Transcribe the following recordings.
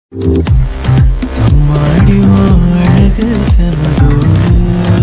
அம்மாடி உன் அழகு செமதோடு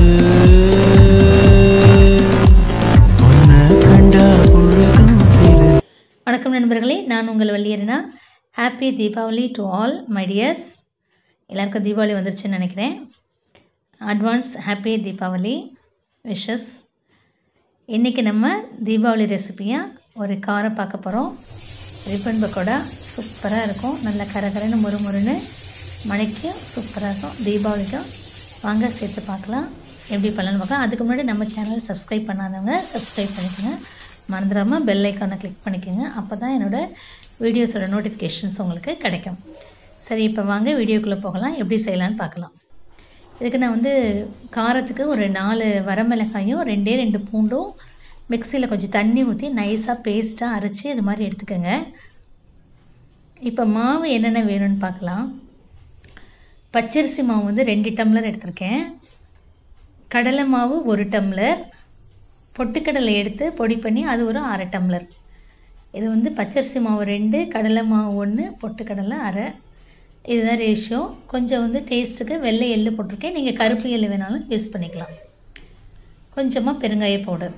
உன்னை கண்டா பொழுதும் திரு வணக்கம் நண்பர்களே நான் உங்கள் வள்ளியரனா happy Deepavali to all my dears எல்லாருக்கும் தீபாவளி வந்துருச்சுன்னு நினைக்கிறேன் அட்வான்ஸ் ஹாப்பி தீபாவளி விஷஸ் இன்றைக்கி நம்ம தீபாவளி ரெசிபியாக ஒரு காரம் பார்க்க போகிறோம் ரிப்பன் பக்கோடா சூப்பராக இருக்கும் நல்ல கரகரன்னு முறுமுறுன்னு மணிக்கும் சூப்பராக இருக்கும் தீபாவளிக்கும் வாங்க சேர்த்து பார்க்கலாம் எப்படி பண்ணலான்னு பார்க்கலாம் அதுக்கு முன்னாடி நம்ம சேனல் சப்ஸ்கிரைப் பண்ணாதவங்க சப்ஸ்கிரைப் பண்ணிக்கோங்க மறந்துடாமல் பெல் ஐக்கானை கிளிக் பண்ணிக்கோங்க அப்போ தான் என்னோடய வீடியோஸோட நோட்டிஃபிகேஷன்ஸ் உங்களுக்கு கிடைக்கும் சரி இப்போ வாங்க வீடியோக்குள்ளே போகலாம் எப்படி செய்யலான்னு பார்க்கலாம் இதுக்கு நான் வந்து காரத்துக்கு ஒரு நாலு வரமிளகாயும் ரெண்டே ரெண்டு பூண்டும் மிக்சியில் கொஞ்சம் தண்ணி ஊற்றி நைஸாக பேஸ்ட்டாக அரைச்சி இது மாதிரி எடுத்துக்கோங்க இப்போ மாவு என்னென்ன வேணும்னு பார்க்கலாம் பச்சரிசி மாவு வந்து ரெண்டு டம்ளர் எடுத்திருக்கேன் கடலை மாவு ஒரு டம்ளர் பொட்டுக்கடலை எடுத்து பொடி பண்ணி அது ஒரு அரை டம்ளர் இது வந்து பச்சரிசி மாவு ரெண்டு கடலை மாவு ஒன்று பொட்டுக்கடலை அரை இதுதான் ரேஷியோ கொஞ்சம் வந்து டேஸ்ட்டுக்கு வெள்ளை எள்ளு போட்டிருக்கேன் நீங்கள் கருப்பு எள்ளு வேணாலும் யூஸ் பண்ணிக்கலாம் கொஞ்சமாக பெருங்காய பவுடர்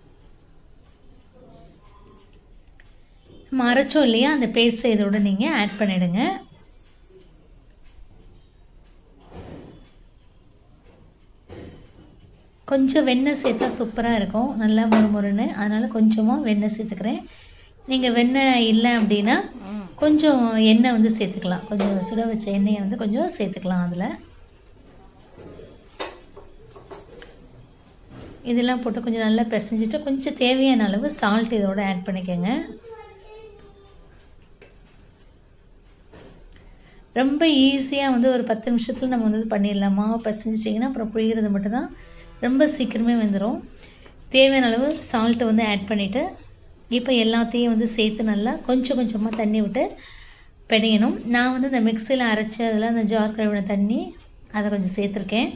நம்ம அரைச்சோம் இல்லையா அந்த பேஸ்ட்டை இதோட நீங்கள் ஆட் பண்ணிவிடுங்க கொஞ்சம் வெண்ணெய் சேர்த்தா சூப்பராக இருக்கும் நல்லா முறுமுறுன்னு அதனால் கொஞ்சமாக வெண்ணெய் சேர்த்துக்கிறேன் நீங்கள் வெண்ணெய் இல்லை அப்படின்னா கொஞ்சம் எண்ணெய் வந்து சேர்த்துக்கலாம் கொஞ்சம் சுட வச்ச எண்ணெயை வந்து கொஞ்சம் சேர்த்துக்கலாம் அதில் இதெல்லாம் போட்டு கொஞ்சம் நல்லா பிசைஞ்சிட்டு கொஞ்சம் தேவையான அளவு சால்ட் இதோட ஆட் பண்ணிக்கோங்க ரொம்ப ஈஸியாக வந்து ஒரு பத்து நிமிஷத்தில் நம்ம வந்து பண்ணிடலாம் மாவு பசைஞ்சிட்டிங்கன்னா அப்புறம் புழிகிறது மட்டும்தான் ரொம்ப சீக்கிரமே வந்துடும் தேவையான அளவு சால்ட்டு வந்து ஆட் பண்ணிவிட்டு இப்போ எல்லாத்தையும் வந்து சேர்த்து நல்லா கொஞ்சம் கொஞ்சமாக தண்ணி விட்டு பிணையணும் நான் வந்து இந்த மிக்சியில் அரைச்சி அதில் அந்த ஜார் கழுவின தண்ணி அதை கொஞ்சம் சேர்த்துருக்கேன்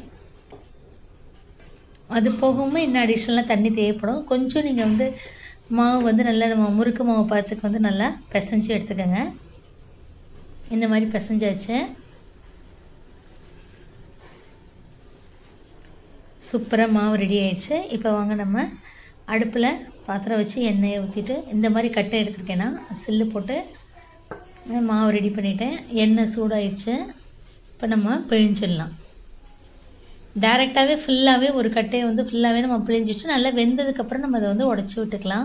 அது போகவும் இன்னும் அடிஷ்னலாக தண்ணி தேவைப்படும் கொஞ்சம் நீங்கள் வந்து மாவு வந்து நல்லா நம்ம முறுக்கு மாவு பார்த்துக்கு வந்து நல்லா பிசைஞ்சு எடுத்துக்கோங்க இந்த மாதிரி பிசைஞ்சாச்சு சூப்பராக மாவு ரெடி ஆயிடுச்சு இப்போ வாங்க நம்ம அடுப்பில் பாத்திரம் வச்சு எண்ணெயை ஊற்றிட்டு இந்த மாதிரி கட்டை எடுத்துருக்கேன்னா சில்லு போட்டு மாவு ரெடி பண்ணிவிட்டேன் எண்ணெய் சூடாயிடுச்சு இப்போ நம்ம பிழிஞ்சிடலாம் டைரெக்டாகவே ஃபுல்லாகவே ஒரு கட்டையை வந்து ஃபுல்லாகவே நம்ம பிழிஞ்சிட்டு நல்லா வெந்ததுக்கப்புறம் நம்ம அதை வந்து உடச்சி விட்டுக்கலாம்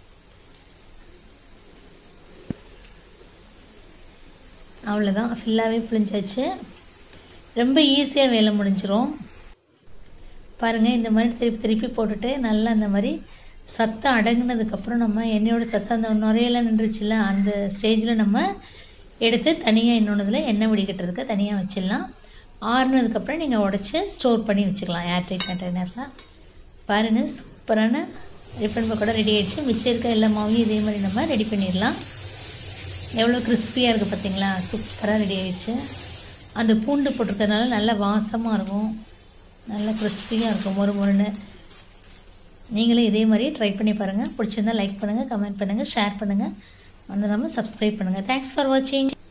அவ்வளோதான் ஃபுல்லாகவே பிழிஞ்சாச்சு ரொம்ப ஈஸியாக வேலை முடிஞ்சிரும் பாருங்கள் இந்த மாதிரி திருப்பி திருப்பி போட்டுட்டு நல்லா அந்த மாதிரி சத்தம் அடங்கினதுக்கப்புறம் நம்ம எண்ணெயோட சத்தம் அந்த நுரையெல்லாம் நின்றுச்சுல அந்த ஸ்டேஜில் நம்ம எடுத்து தனியாக இன்னொன்றுதில் எண்ணெய் வடிகட்டுறதுக்கு தனியாக வச்சிடலாம் ஆறுனதுக்கப்புறம் நீங்கள் உடச்சி ஸ்டோர் பண்ணி வச்சுக்கலாம் ஏர்டைட் கண்டெய்னரில் பாருங்கள் சூப்பரான ரிப்பன் பக்கோடா ரெடி ஆகிடுச்சு மிச்சம் இருக்க எல்லா மாவையும் இதே மாதிரி நம்ம ரெடி பண்ணிடலாம் எவ்வளோ கிறிஸ்பியாக இருக்குது பார்த்தீங்களா சூப்பராக ரெடி ஆகிடுச்சு அந்த பூண்டு போட்டிருக்கறதுனால நல்லா வாசமாக இருக்கும் நல்லா கிறிஸ்பியாக இருக்கும் மொறு மொறுன்னு நீங்களும் இதே மாதிரி ட்ரை பண்ணி பாருங்கள் பிடிச்சிருந்தா லைக் பண்ணுங்கள் கமெண்ட் பண்ணுங்கள் ஷேர் பண்ணுங்கள் வந்து நம்ம சப்ஸ்கிரைப் பண்ணுங்கள் தேங்க்ஸ் ஃபார் வாட்சிங்